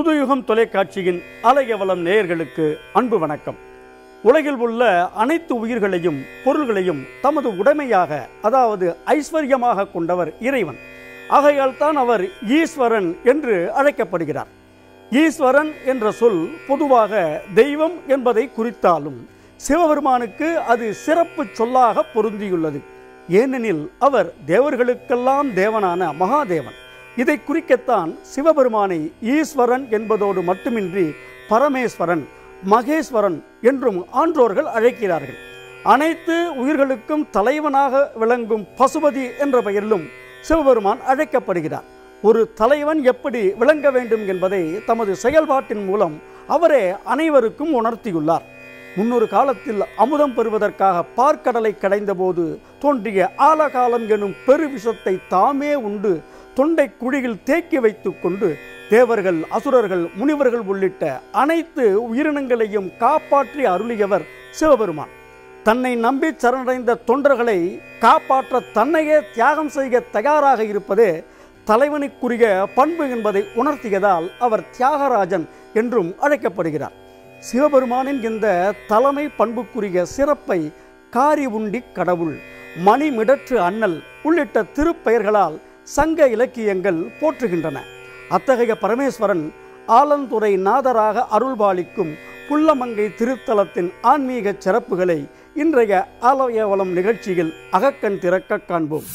புதுயுகம் தொலைக்காட்சியின் அலையவலம் நேயர்களுக்கு அன்பு வணக்கம் உலகில் உள்ள அனைத்து உயிர்களையும் பொருள்களையும் தமது உடைமையாக அதாவது ஐஸ்வர்யமாக கொண்டவர் இறைவன் ஆகையால் தான் அவர் ஈஸ்வரன் என்று அழைக்கப்படுகிறார் ஈஸ்வரன் என்ற சொல் பொதுவாக தெய்வம் என்பதை குறித்தாலும் சிவபெருமானுக்கு அது சிறப்பு சொல்லாக பொருந்தியுள்ளது ஏனெனில் அவர் தேவர்களுக்கெல்லாம் தேவனான மகாதேவன் இதை குறிக்கத்தான் சிவபெருமானை ஈஸ்வரன் என்பதோடு மட்டுமின்றி பரமேஸ்வரன் மகேஸ்வரன் என்றும் ஆன்றோர்கள் அழைக்கிறார்கள் அனைத்து உயிர்களுக்கும் தலைவனாக விளங்கும் பசுபதி என்ற பெயரிலும் சிவபெருமான் அழைக்கப்படுகிறார் ஒரு தலைவன் எப்படி விளங்க வேண்டும் என்பதை தமது செயல்பாட்டின் மூலம் அவரே அனைவருக்கும் உணர்த்தியுள்ளார் முன்னொரு காலத்தில் அமுதம் பெறுவதற்காக பார்க்கடலை கடைந்தபோது தோன்றிய ஆலகாலம் எனும் பெருவிஷத்தை தாமே உண்டு தொண்டை குழியில் தேக்கி வைத்துக் கொண்டு தேவர்கள் அசுரர்கள் முனிவர்கள் உள்ளிட்ட அனைத்து உயிரினங்களையும் காப்பாற்றி அருளியவர் சிவபெருமான் தன்னை நம்பி சரணடைந்த தொண்டர்களை காப்பாற்ற தன்னையே தியாகம் செய்ய தயாராக இருப்பதே தலைவனுக்குரிய பண்பு என்பதை உணர்த்தியதால் அவர் தியாகராஜன் என்றும் அழைக்கப்படுகிறார் சிவபெருமானின் இந்த தலைமை பண்புக்குரிய சிறப்பை காரி உண்டி கடவுள் மணிமிடற்று அண்ணல் உள்ளிட்ட திருப்பெயர்களால் சங்க இலக்கியங்கள் போற்றுகின்றன அத்தகைய பரமேஸ்வரன் ஆலந்துறை நாதராக அருள்பாலிக்கும் புல்லமங்கை திருத்தலத்தின் ஆன்மீக சிறப்புகளை இன்றைய ஆலயவளம் நிகழ்ச்சியில் அகக்கண் திறக்க காண்போம்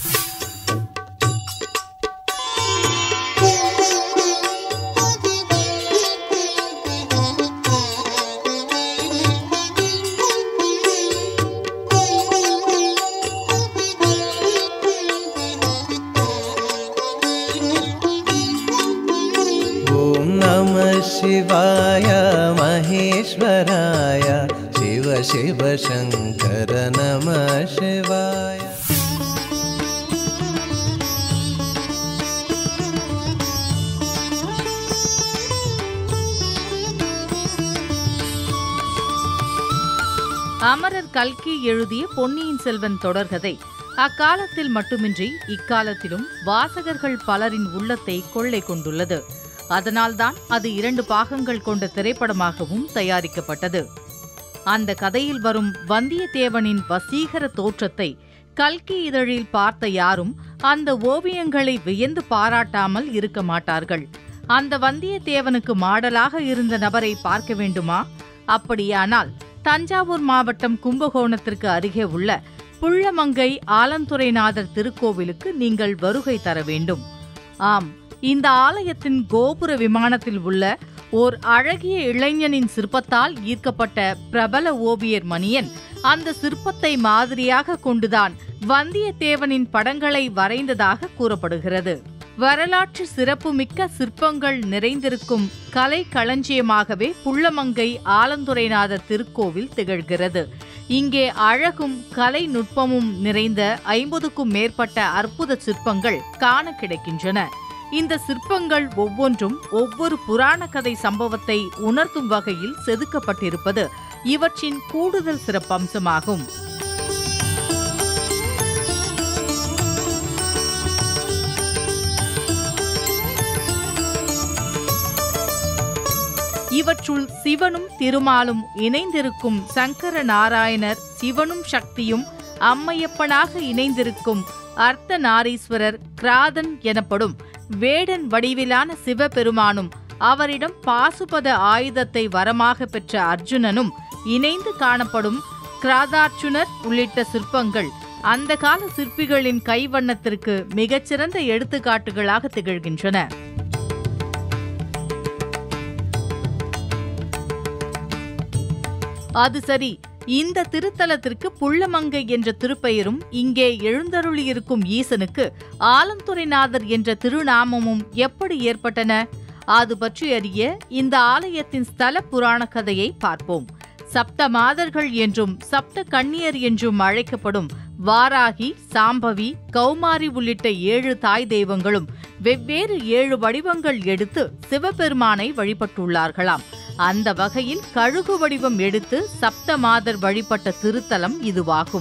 ॐ नमः शिवाय महेश्वराय शिव शिव शङ्कर नमः शिवाय அமரர் கல்கி எழுதிய பொன்னியின் செல்வன் தொடர்கதை அக்காலத்தில் மட்டுமின்றி இக்காலத்திலும் வாசகர்கள் பலரின் உள்ளத்தை கொள்ளை கொண்டுள்ளது அதனால்தான் அது இரண்டு பாகங்கள் கொண்ட திரைப்படமாகவும் தயாரிக்கப்பட்டது அந்த கதையில் வரும் வந்தியத்தேவனின் வசீகர தோற்றத்தை கல்கி இதழில் பார்த்த யாரும் அந்த ஓவியங்களை வியந்து பாராட்டாமல் இருக்க மாட்டார்கள் அந்த வந்தியத்தேவனுக்கு மாடலாக இருந்த நபரை பார்க்க வேண்டுமா அப்படியானால் தஞ்சாவூர் மாவட்டம் கும்பகோணத்திற்கு அருகே உள்ள புள்ளமங்கை ஆலந்துறைநாதர் திருக்கோவிலுக்கு நீங்கள் வருகை தர வேண்டும் ஆம் இந்த ஆலயத்தின் கோபுர விமானத்தில் உள்ள ஓர் அழகிய இளைஞனின் சிற்பத்தால் ஈர்க்கப்பட்ட பிரபல ஓவியர் மணியன் அந்த சிற்பத்தை மாதிரியாக கொண்டுதான் வந்தியத்தேவனின் படங்களை வரைந்ததாக கூறப்படுகிறது வரலாற்று சிறப்புமிக்க சிற்பங்கள் நிறைந்திருக்கும் கலை களஞ்சியமாகவே புள்ளமங்கை ஆலந்துறைநாதர் திருக்கோவில் திகழ்கிறது இங்கே அழகும் கலை நுட்பமும் நிறைந்த ஐம்பதுக்கும் மேற்பட்ட அற்புத சிற்பங்கள் காண கிடைக்கின்றன இந்த சிற்பங்கள் ஒவ்வொன்றும் ஒவ்வொரு புராண கதை சம்பவத்தை உணர்த்தும் வகையில் செதுக்கப்பட்டிருப்பது இவற்றின் கூடுதல் சிறப்பம்சமாகும் இவற்றுள் சிவனும் திருமாலும் இணைந்திருக்கும் சங்கர நாராயணர் சிவனும் சக்தியும் அம்மையப்பனாக இணைந்திருக்கும் அர்த்த நாரீஸ்வரர் கிராதன் எனப்படும் வேடன் வடிவிலான சிவபெருமானும் அவரிடம் பாசுபத ஆயுதத்தை வரமாக பெற்ற அர்ஜுனனும் இணைந்து காணப்படும் கிராதார்ச்சுனர் உள்ளிட்ட சிற்பங்கள் அந்த கால சிற்பிகளின் கைவண்ணத்திற்கு மிகச்சிறந்த எடுத்துக்காட்டுகளாக திகழ்கின்றன அது சரி இந்த திருத்தலத்திற்கு புள்ளமங்கை என்ற திருப்பெயரும் இங்கே எழுந்தருளியிருக்கும் ஈசனுக்கு ஆலந்துறைநாதர் என்ற திருநாமமும் எப்படி ஏற்பட்டன அது பற்றி அறிய இந்த ஆலயத்தின் ஸ்தல புராண கதையை பார்ப்போம் சப்த மாதர்கள் என்றும் சப்த கன்னியர் என்றும் அழைக்கப்படும் வாராகி சாம்பவி கௌமாரி உள்ளிட்ட ஏழு தாய் தெய்வங்களும் வெவ்வேறு ஏழு வடிவங்கள் எடுத்து சிவபெருமானை வழிபட்டுள்ளார்களாம் அந்த வகையில் கழுகு வடிவம் எடுத்து சப்த மாதர் வழிபட்ட திருத்தலம் இதுவாகும்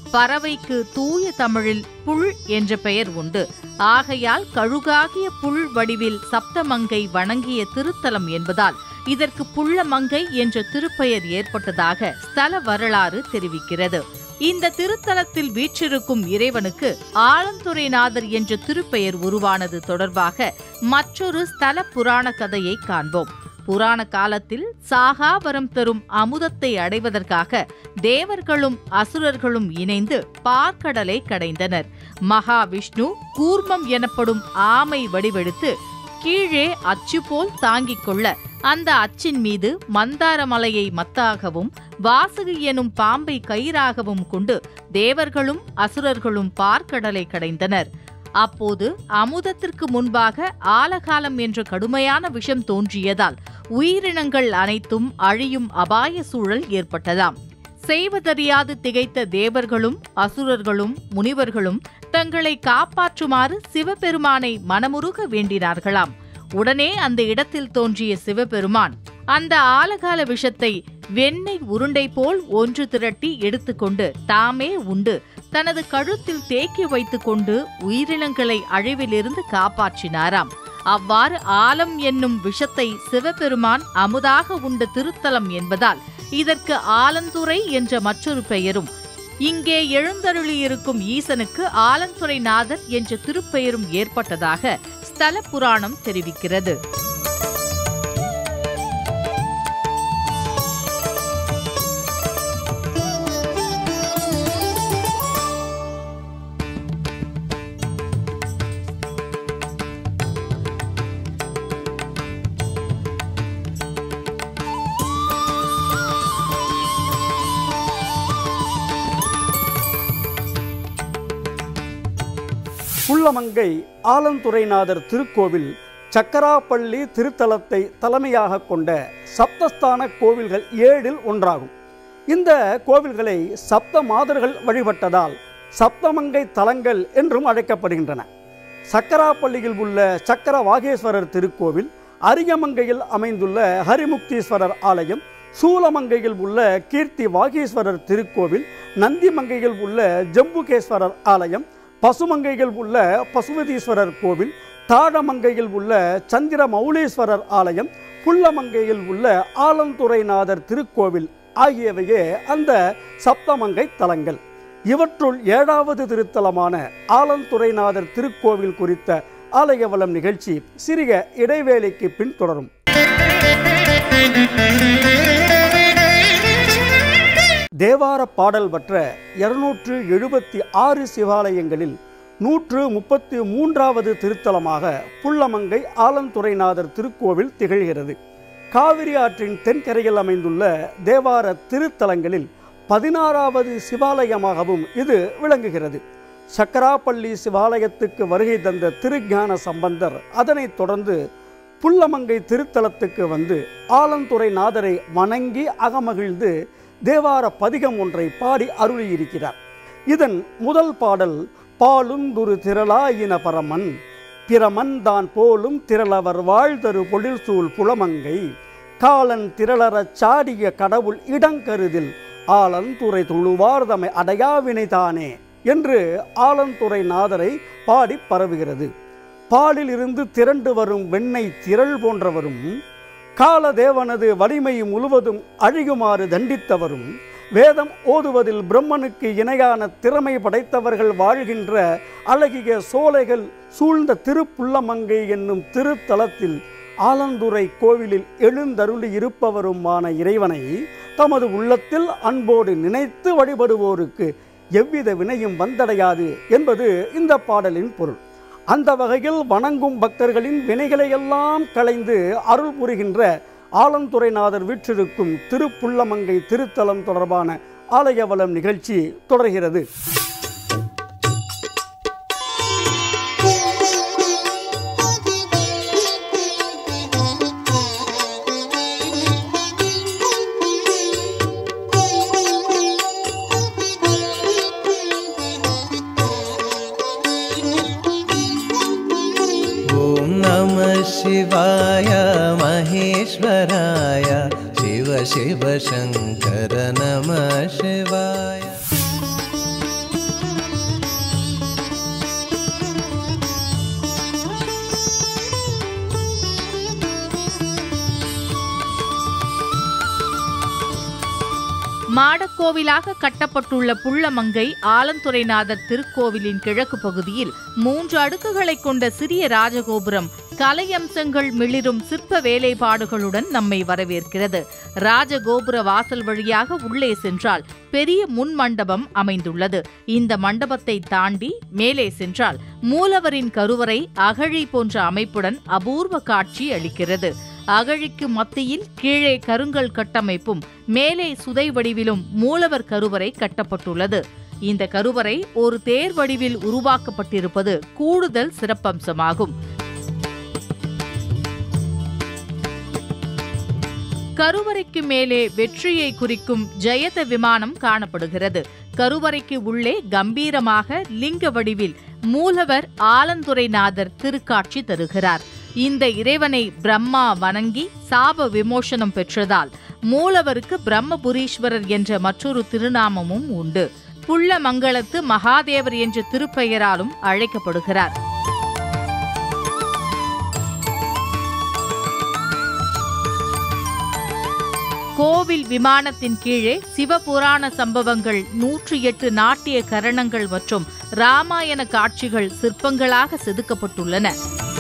பறவைக்கு தூய தமிழில் புல் என்ற பெயர் உண்டு ஆகையால் கழுகாகிய புல் வடிவில் சப்தமங்கை வணங்கிய திருத்தலம் என்பதால் இதற்கு புள்ளமங்கை என்ற திருப்பெயர் ஏற்பட்டதாக ஸ்தல வரலாறு தெரிவிக்கிறது இந்த திருத்தலத்தில் வீற்றிருக்கும் இறைவனுக்கு ஆலந்துரைநாதர் என்ற திருப்பெயர் உருவானது தொடர்பாக மற்றொரு ஸ்தல புராண கதையை காண்போம் புராண காலத்தில் சாகாவரம் தரும் அமுதத்தை அடைவதற்காக தேவர்களும் அசுரர்களும் இணைந்து பார்க்கடலை கடைந்தனர் மகாவிஷ்ணு கூர்மம் எனப்படும் ஆமை வடிவெடுத்து கீழே அச்சு போல் தாங்கிக் கொள்ள அந்த அச்சின் மீது மந்தார மலையை மத்தாகவும் வாசுகி எனும் பாம்பை கயிறாகவும் கொண்டு தேவர்களும் அசுரர்களும் பார்க்கடலை கடைந்தனர் அப்போது அமுதத்திற்கு முன்பாக ஆலகாலம் என்ற கடுமையான விஷம் தோன்றியதால் உயிரினங்கள் அனைத்தும் அழியும் அபாய சூழல் ஏற்பட்டதாம் செய்வதறியாது திகைத்த தேவர்களும் அசுரர்களும் முனிவர்களும் தங்களை காப்பாற்றுமாறு சிவபெருமானை மனமுருக வேண்டினார்களாம் உடனே அந்த இடத்தில் தோன்றிய சிவபெருமான் அந்த ஆலகால விஷத்தை வெண்ணெய் உருண்டை போல் ஒன்று திரட்டி எடுத்துக்கொண்டு தாமே உண்டு தனது கழுத்தில் தேக்கி வைத்துக்கொண்டு உயிரினங்களை அழிவிலிருந்து காப்பாற்றினாராம் அவ்வாறு ஆலம் என்னும் விஷத்தை சிவபெருமான் அமுதாக உண்ட திருத்தலம் என்பதால் இதற்கு ஆலந்துறை என்ற மற்றொரு பெயரும் இங்கே எழுந்தருளியிருக்கும் ஈசனுக்கு ஆலந்துறை நாதர் என்ற திருப்பெயரும் ஏற்பட்டதாக ஸ்தல புராணம் தெரிவிக்கிறது புள்ளமங்கை ஆலந்துரைநாதர் திருக்கோவில் சக்கராப்பள்ளி திருத்தலத்தை தலைமையாக கொண்ட சப்தஸ்தான கோவில்கள் ஏழில் ஒன்றாகும் இந்த கோவில்களை சப்த மாதர்கள் வழிபட்டதால் சப்தமங்கை தலங்கள் என்றும் அழைக்கப்படுகின்றன சக்கராப்பள்ளியில் உள்ள சக்கர வாகேஸ்வரர் திருக்கோவில் அரியமங்கையில் அமைந்துள்ள ஹரிமுக்தீஸ்வரர் ஆலயம் சூலமங்கையில் உள்ள கீர்த்தி வாகீஸ்வரர் திருக்கோவில் நந்திமங்கையில் உள்ள ஜம்புகேஸ்வரர் ஆலயம் பசுமங்கையில் உள்ள பசுபதீஸ்வரர் கோவில் தாழமங்கையில் உள்ள சந்திர மௌலீஸ்வரர் ஆலயம் புள்ளமங்கையில் உள்ள ஆலந்துரைநாதர் திருக்கோவில் ஆகியவையே அந்த சப்தமங்கை தலங்கள் இவற்றுள் ஏழாவது திருத்தலமான ஆலந்துரைநாதர் திருக்கோவில் குறித்த ஆலயவலம் நிகழ்ச்சி சிறிய இடைவேளைக்கு பின் தொடரும் தேவார பாடல் பற்ற இருநூற்று எழுபத்தி ஆறு சிவாலயங்களில் நூற்று முப்பத்தி மூன்றாவது திருத்தலமாக புள்ளமங்கை ஆலந்துரைநாதர் திருக்கோவில் திகழ்கிறது காவிரி ஆற்றின் தென்கரையில் அமைந்துள்ள தேவார திருத்தலங்களில் பதினாறாவது சிவாலயமாகவும் இது விளங்குகிறது சக்கராப்பள்ளி சிவாலயத்துக்கு வருகை தந்த திருஞான சம்பந்தர் அதனைத் தொடர்ந்து புள்ளமங்கை திருத்தலத்துக்கு வந்து ஆலந்துறை நாதரை வணங்கி அகமகிழ்ந்து தேவார பதிகம் ஒன்றை பாடி அருளியிருக்கிறார் இதன் முதல் பாடல் பாலுந்துரு திரளாயின பரமன் பிரமன் தான் போலும் திரளவர் வாழ்தரு பொழில்சூழ் புலமங்கை காலன் திரளரச் சாடிய கடவுள் இடங்கருதில் ஆலந்துறை தொழுவார்தமை அடையாவினை தானே என்று ஆலந்துறை நாதரை பாடி பரவுகிறது பாலில் இருந்து திரண்டு வரும் வெண்ணெய் திரள் போன்றவரும் காலதேவனது வலிமை முழுவதும் அழியுமாறு தண்டித்தவரும் வேதம் ஓதுவதில் பிரம்மனுக்கு இணையான திறமை படைத்தவர்கள் வாழ்கின்ற அழகிய சோலைகள் சூழ்ந்த திருப்புள்ளமங்கை என்னும் திருத்தலத்தில் ஆலந்துறை கோவிலில் எழுந்தருளி இருப்பவருமான இறைவனை தமது உள்ளத்தில் அன்போடு நினைத்து வழிபடுவோருக்கு எவ்வித வினையும் வந்தடையாது என்பது இந்த பாடலின் பொருள் அந்த வகையில் வணங்கும் பக்தர்களின் வினைகளையெல்லாம் களைந்து அருள் புரிகின்ற ஆலந்துரைநாதர் வீற்றிருக்கும் திருப்புள்ளமங்கை திருத்தலம் தொடர்பான ஆலயவலம் நிகழ்ச்சி தொடர்கிறது ॐ नमः शिवाय महेश्वराय शिव शिव शङ्कर नमः शिवाय மாடக்கோவிலாக கட்டப்பட்டுள்ள புள்ளமங்கை ஆலந்துறைநாதர் திருக்கோவிலின் கிழக்கு பகுதியில் மூன்று அடுக்குகளை கொண்ட சிறிய ராஜகோபுரம் கலையம்சங்கள் மிளிரும் சிற்ப வேலைப்பாடுகளுடன் நம்மை வரவேற்கிறது ராஜகோபுர வாசல் வழியாக உள்ளே சென்றால் பெரிய முன் மண்டபம் அமைந்துள்ளது இந்த மண்டபத்தை தாண்டி மேலே சென்றால் மூலவரின் கருவறை அகழி போன்ற அமைப்புடன் அபூர்வ காட்சி அளிக்கிறது அகழிக்கு மத்தியில் கீழே கருங்கல் கட்டமைப்பும் மேலே சுதை வடிவிலும் மூலவர் கருவறை கட்டப்பட்டுள்ளது இந்த கருவறை ஒரு தேர் வடிவில் உருவாக்கப்பட்டிருப்பது கூடுதல் சிறப்பம்சமாகும் கருவறைக்கு மேலே வெற்றியை குறிக்கும் ஜெயத விமானம் காணப்படுகிறது கருவறைக்கு உள்ளே கம்பீரமாக லிங்க வடிவில் மூலவர் ஆலந்துரைநாதர் திருக்காட்சி தருகிறார் இந்த இறைவனை பிரம்மா வணங்கி சாப விமோசனம் பெற்றதால் மூலவருக்கு பிரம்மபுரீஸ்வரர் என்ற மற்றொரு திருநாமமும் உண்டு புள்ளமங்கலத்து மகாதேவர் என்ற திருப்பெயராலும் அழைக்கப்படுகிறார் கோவில் விமானத்தின் கீழே சிவபுராண சம்பவங்கள் நூற்றி எட்டு நாட்டிய கரணங்கள் மற்றும் ராமாயண காட்சிகள் சிற்பங்களாக செதுக்கப்பட்டுள்ளன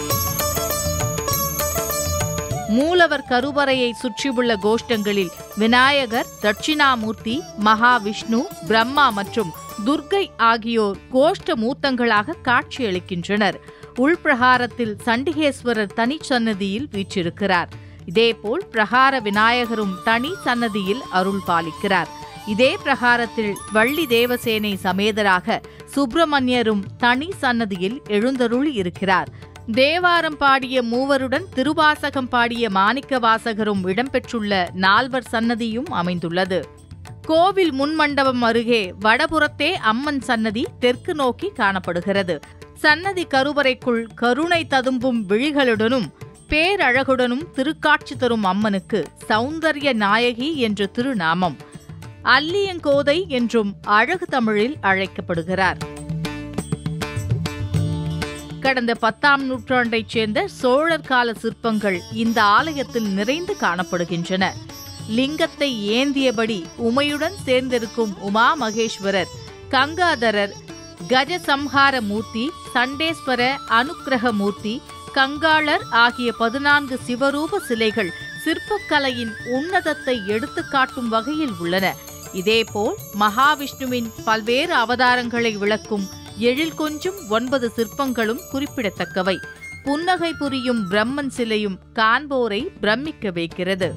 மூலவர் கருவறையை சுற்றியுள்ள கோஷ்டங்களில் விநாயகர் தட்சிணாமூர்த்தி மகாவிஷ்ணு பிரம்மா மற்றும் துர்க்கை ஆகியோர் கோஷ்ட மூர்த்தங்களாக காட்சியளிக்கின்றனர் உள்பிரகாரத்தில் சண்டிகேஸ்வரர் தனிச்சன்னதியில் வீற்றிருக்கிறார் இதேபோல் பிரகார விநாயகரும் தனி சன்னதியில் அருள் பாலிக்கிறார் இதே பிரகாரத்தில் வள்ளி தேவசேனை சமேதராக சுப்பிரமணியரும் தனி சன்னதியில் எழுந்தருளி இருக்கிறார் தேவாரம் பாடிய மூவருடன் திருவாசகம் பாடிய மாணிக்க வாசகரும் இடம்பெற்றுள்ள நால்வர் சன்னதியும் அமைந்துள்ளது கோவில் முன்மண்டபம் அருகே வடபுறத்தே அம்மன் சன்னதி தெற்கு நோக்கி காணப்படுகிறது சன்னதி கருவறைக்குள் கருணை ததும்பும் விழிகளுடனும் பேரழகுடனும் திருக்காட்சி தரும் அம்மனுக்கு சௌந்தர்ய நாயகி என்ற திருநாமம் அல்லியங்கோதை என்றும் அழகு தமிழில் அழைக்கப்படுகிறார் கடந்த பத்தாம் நூற்றாண்டைச் சேர்ந்த சோழர் கால சிற்பங்கள் இந்த ஆலயத்தில் நிறைந்து காணப்படுகின்றன லிங்கத்தை ஏந்தியபடி உமையுடன் சேர்ந்திருக்கும் உமா மகேஸ்வரர் கங்காதரர் கஜசம்ஹார மூர்த்தி சண்டேஸ்வர அனுக்கிரக மூர்த்தி கங்காளர் ஆகிய பதினான்கு சிவரூப சிலைகள் சிற்பக்கலையின் உன்னதத்தை எடுத்துக்காட்டும் வகையில் உள்ளன இதேபோல் மகாவிஷ்ணுவின் பல்வேறு அவதாரங்களை விளக்கும் எழில் கொஞ்சும் ஒன்பது சிற்பங்களும் குறிப்பிடத்தக்கவை புன்னகை புரியும் பிரம்மன் சிலையும் காண்போரை பிரமிக்க வைக்கிறது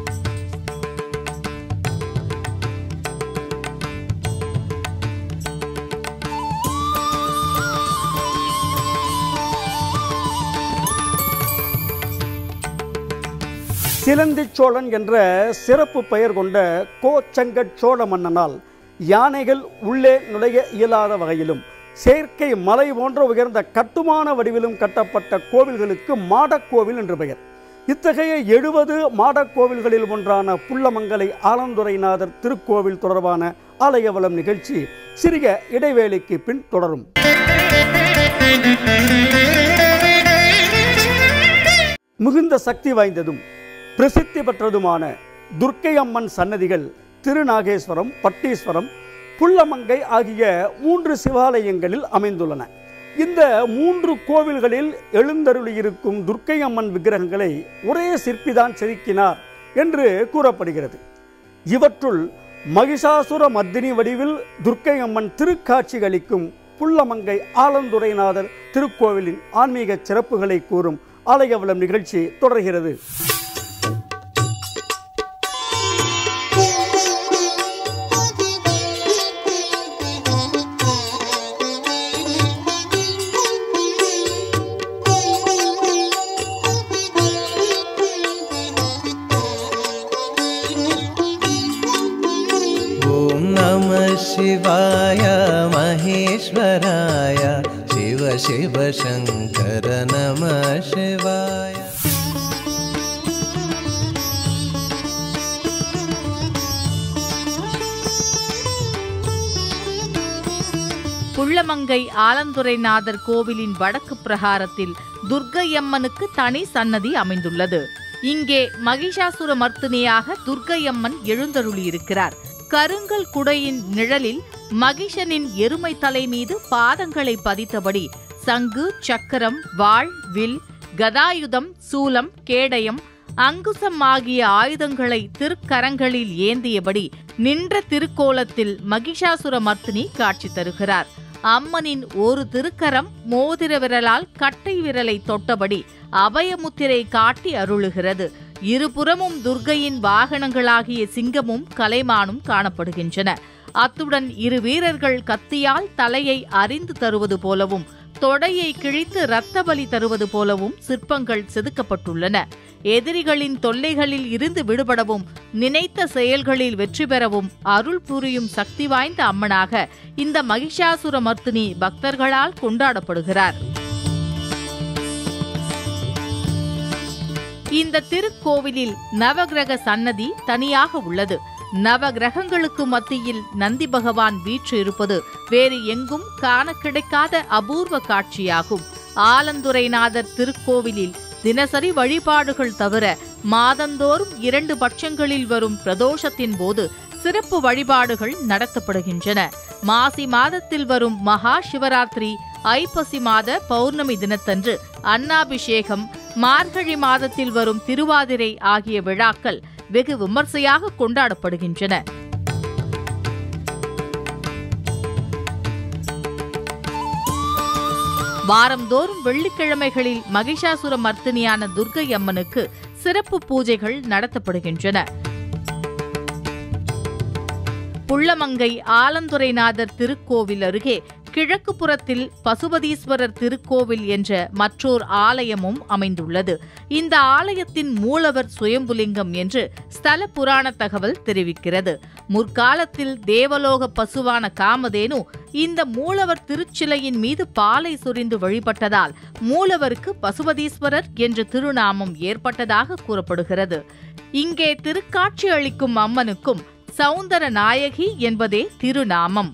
சிலந்தி சோழன் என்ற சிறப்பு பெயர் கொண்ட கோச்சங்கட் சோழ மன்னனால் யானைகள் உள்ளே நுழைய இயலாத வகையிலும் செயற்கை மலை போன்ற உயர்ந்த கட்டுமான வடிவிலும் கட்டப்பட்ட கோவில்களுக்கு மாடக்கோவில் என்று பெயர் இத்தகைய எழுபது மாடக்கோவில்களில் ஒன்றான புள்ளமங்கலை ஆலந்துரைநாதர் திருக்கோவில் தொடர்பான ஆலயவளம் நிகழ்ச்சி சிறிய இடைவேளைக்கு பின் தொடரும் மிகுந்த சக்தி வாய்ந்ததும் பிரசித்தி பெற்றதுமான துர்க்கை அம்மன் சன்னதிகள் திருநாகேஸ்வரம் பட்டீஸ்வரம் புள்ளமங்கை ஆகிய மூன்று சிவாலயங்களில் அமைந்துள்ளன இந்த மூன்று கோவில்களில் எழுந்தருளியிருக்கும் துர்க்கை அம்மன் விக்கிரகங்களை ஒரே சிற்பிதான் செதுக்கினார் என்று கூறப்படுகிறது இவற்றுள் மகிஷாசுர மர்தினி வடிவில் துர்க்கை அம்மன் திருக்காட்சிகளிக்கும் புள்ளமங்கை ஆலந்துரைநாதர் திருக்கோவிலின் ஆன்மீக சிறப்புகளை கூறும் ஆலயவளம் நிகழ்ச்சி தொடர்கிறது ॐ नमः शिवाय महेश्वराय शिव शिव शङ्कर नमः शिवाय புள்ளமங்கை ஆலந்துரைநாதர் கோவிலின் வடக்கு பிரகாரத்தில் துர்க்கையம்மனுக்கு தனி சன்னதி அமைந்துள்ளது இங்கே மகிஷாசுர மர்த்தினியாக துர்க்கையம்மன் எழுந்தருளியிருக்கிறார் கருங்கல் குடையின் நிழலில் மகிஷனின் எருமை தலை மீது பாதங்களை பதித்தபடி சங்கு சக்கரம் வாள் வில் கதாயுதம் சூலம் கேடயம் அங்குசம் ஆகிய ஆயுதங்களை திருக்கரங்களில் ஏந்தியபடி நின்ற திருக்கோலத்தில் மகிஷாசுர மர்த்தினி காட்சி தருகிறார் அம்மனின் ஒரு திருக்கரம் மோதிர விரலால் கட்டை விரலை தொட்டபடி அபயமுத்திரை காட்டி அருளுகிறது இருபுறமும் துர்க்கையின் வாகனங்களாகிய சிங்கமும் கலைமானும் காணப்படுகின்றன அத்துடன் இரு வீரர்கள் கத்தியால் தலையை அறிந்து தருவது போலவும் தொடையை கிழித்து இரத்த பலி தருவது போலவும் சிற்பங்கள் செதுக்கப்பட்டுள்ளன எதிரிகளின் தொல்லைகளில் இருந்து விடுபடவும் நினைத்த செயல்களில் வெற்றி பெறவும் அருள் புரியும் சக்தி வாய்ந்த அம்மனாக இந்த மகிஷாசுர மர்த்தினி பக்தர்களால் கொண்டாடப்படுகிறார் இந்த திருக்கோவிலில் நவகிரக சன்னதி தனியாக உள்ளது நவகிரகங்களுக்கு மத்தியில் நந்தி பகவான் வீற்று இருப்பது வேறு எங்கும் காண கிடைக்காத அபூர்வ காட்சியாகும் ஆலந்துரைநாதர் திருக்கோவிலில் தினசரி வழிபாடுகள் தவிர மாதந்தோறும் இரண்டு பட்சங்களில் வரும் பிரதோஷத்தின் போது சிறப்பு வழிபாடுகள் நடத்தப்படுகின்றன மாசி மாதத்தில் வரும் மகா சிவராத்திரி ஐப்பசி மாத பௌர்ணமி தினத்தன்று அன்னாபிஷேகம் மார்கழி மாதத்தில் வரும் திருவாதிரை ஆகிய விழாக்கள் வெகு விமர்சையாக கொண்டாடப்படுகின்றன வாரந்தோறும் வெள்ளிக்கிழமைகளில் மகிஷாசுர மர்த்தினியான துர்க்கை அம்மனுக்கு சிறப்பு பூஜைகள் நடத்தப்படுகின்றன புள்ளமங்கை ஆலந்துரைநாதர் திருக்கோவில் அருகே கிழக்கு புறத்தில் பசுபதீஸ்வரர் திருக்கோவில் என்ற மற்றோர் ஆலயமும் அமைந்துள்ளது இந்த ஆலயத்தின் மூலவர் சுயம்புலிங்கம் என்று ஸ்தல புராண தகவல் தெரிவிக்கிறது முற்காலத்தில் தேவலோக பசுவான காமதேனு இந்த மூலவர் திருச்சிலையின் மீது பாலை சொரிந்து வழிபட்டதால் மூலவருக்கு பசுபதீஸ்வரர் என்ற திருநாமம் ஏற்பட்டதாக கூறப்படுகிறது இங்கே திருக்காட்சி அளிக்கும் அம்மனுக்கும் சௌந்தர நாயகி என்பதே திருநாமம்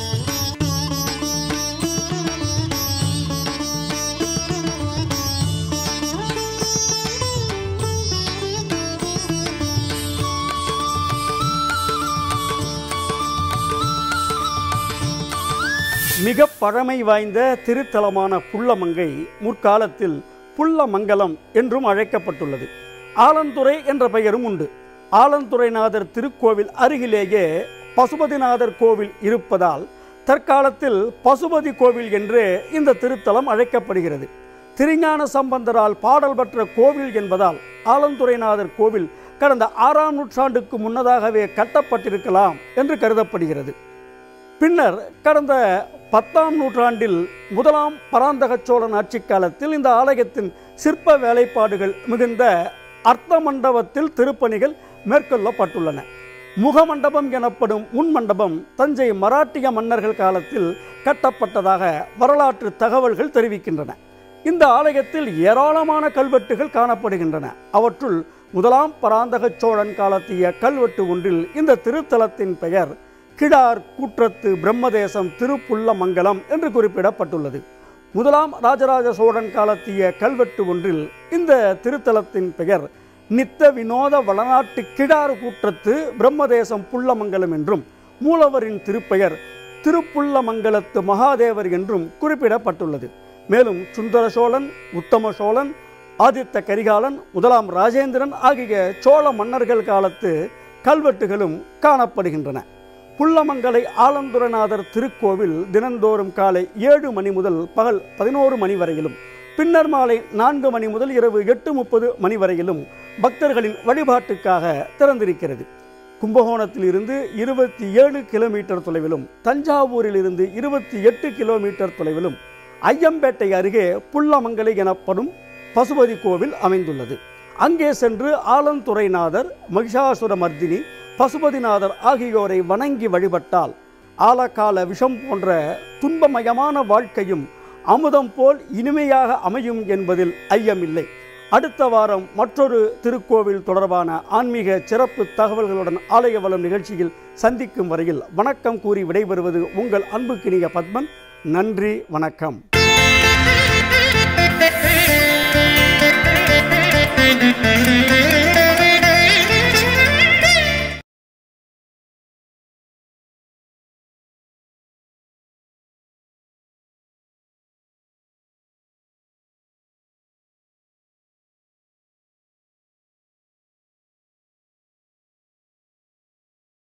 மிக பழமை வாய்ந்த திருத்தலமான புள்ளமங்கை முற்காலத்தில் புள்ளமங்கலம் என்றும் அழைக்கப்பட்டுள்ளது ஆலந்துறை என்ற பெயரும் உண்டு ஆலந்துறைநாதர் திருக்கோவில் அருகிலேயே பசுபதிநாதர் கோவில் இருப்பதால் தற்காலத்தில் பசுபதி கோவில் என்று இந்த திருத்தலம் அழைக்கப்படுகிறது திருஞான சம்பந்தரால் பாடல் பெற்ற கோவில் என்பதால் ஆலந்துறைநாதர் கோவில் கடந்த ஆறாம் நூற்றாண்டுக்கு முன்னதாகவே கட்டப்பட்டிருக்கலாம் என்று கருதப்படுகிறது பின்னர் கடந்த பத்தாம் நூற்றாண்டில் முதலாம் பராந்தக சோழன் ஆட்சி காலத்தில் இந்த ஆலயத்தின் சிற்ப வேலைப்பாடுகள் மிகுந்த அர்த்த மண்டபத்தில் திருப்பணிகள் மேற்கொள்ளப்பட்டுள்ளன முகமண்டபம் எனப்படும் முன்மண்டபம் தஞ்சை மராட்டிய மன்னர்கள் காலத்தில் கட்டப்பட்டதாக வரலாற்று தகவல்கள் தெரிவிக்கின்றன இந்த ஆலயத்தில் ஏராளமான கல்வெட்டுகள் காணப்படுகின்றன அவற்றுள் முதலாம் பராந்தக சோழன் காலத்திய கல்வெட்டு ஒன்றில் இந்த திருத்தலத்தின் பெயர் கிடார் கூற்றத்து பிரம்மதேசம் திருப்புள்ளமங்கலம் என்று குறிப்பிடப்பட்டுள்ளது முதலாம் ராஜராஜ சோழன் காலத்திய கல்வெட்டு ஒன்றில் இந்த திருத்தலத்தின் பெயர் நித்த வினோத வளநாட்டு கிடார் கூற்றத்து பிரம்மதேசம் புள்ளமங்கலம் என்றும் மூலவரின் திருப்பெயர் திருப்புள்ளமங்கலத்து மகாதேவர் என்றும் குறிப்பிடப்பட்டுள்ளது மேலும் சுந்தர சோழன் உத்தம சோழன் ஆதித்த கரிகாலன் முதலாம் ராஜேந்திரன் ஆகிய சோழ மன்னர்கள் காலத்து கல்வெட்டுகளும் காணப்படுகின்றன புள்ளமங்கலை ஆலந்துரநாதர் திருக்கோவில் தினந்தோறும் காலை ஏழு மணி முதல் பகல் பதினோரு மணி வரையிலும் பின்னர் மாலை நான்கு மணி முதல் இரவு எட்டு முப்பது மணி வரையிலும் பக்தர்களின் வழிபாட்டுக்காக திறந்திருக்கிறது கும்பகோணத்தில் இருந்து இருபத்தி ஏழு கிலோமீட்டர் தொலைவிலும் தஞ்சாவூரில் இருந்து இருபத்தி எட்டு கிலோமீட்டர் தொலைவிலும் ஐயம்பேட்டை அருகே புள்ளமங்கலை எனப்படும் பசுபதி கோவில் அமைந்துள்ளது அங்கே சென்று ஆலந்துறைநாதர் மகிஷாசுர மர்தினி பசுபதிநாதர் ஆகியோரை வணங்கி வழிபட்டால் ஆலகால விஷம் போன்ற துன்பமயமான வாழ்க்கையும் அமுதம் போல் இனிமையாக அமையும் என்பதில் ஐயமில்லை அடுத்த வாரம் மற்றொரு திருக்கோவில் தொடர்பான ஆன்மீக சிறப்பு தகவல்களுடன் ஆலய வளம் நிகழ்ச்சியில் சந்திக்கும் வரையில் வணக்கம் கூறி விடைபெறுவது உங்கள் அன்புக்கினிய பத்மன் நன்றி வணக்கம்